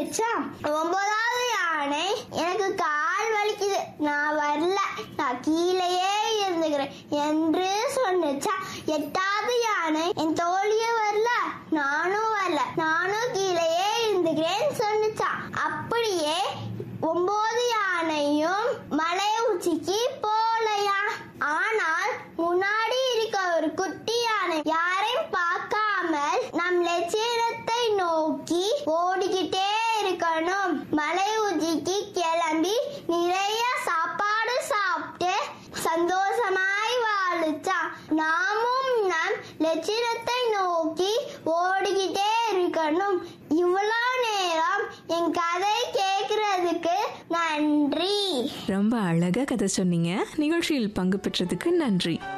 சொன்னுச்சா ஒன்பதாவது யானை எனக்கு கால் வலிக்குது நான் வரல நான் கீழேயே இருந்துக்கிறேன் என்று சொன்னுச்சா எட்டாவது யானை என் தோழியே வரல நானும் வரல நானும் கீழேயே இருந்துக்கிறேன் சொன்னுச்சா அப்படியே ஒன்பது யானையும் மலை உச்சிக்கு போலையா ஆனால் முன்னாடி இருக்க ஒரு குட்டி யானை யாரையும் பார்க்காமல் நம் லட்சியத்தை நோக்கி ஓடிக்கிட்டே இருக்கணும் மலை உச்சிக்கு கிளம்பி நிறைய சாப்பாடு சாப்பிட்டு சந்தோஷமாய் வாழுச்சா நாமும் நம் லட்சியத்தை நோக்கி ஓடிக்கிட்டே இருக்கணும் இவ்வளோ நேரம் என் கதை கேட்கறதுக்கு நன்றி ரொம்ப அழகா கதை சொன்னீங்க நிகழ்ச்சியில் பங்கு பெற்றதுக்கு நன்றி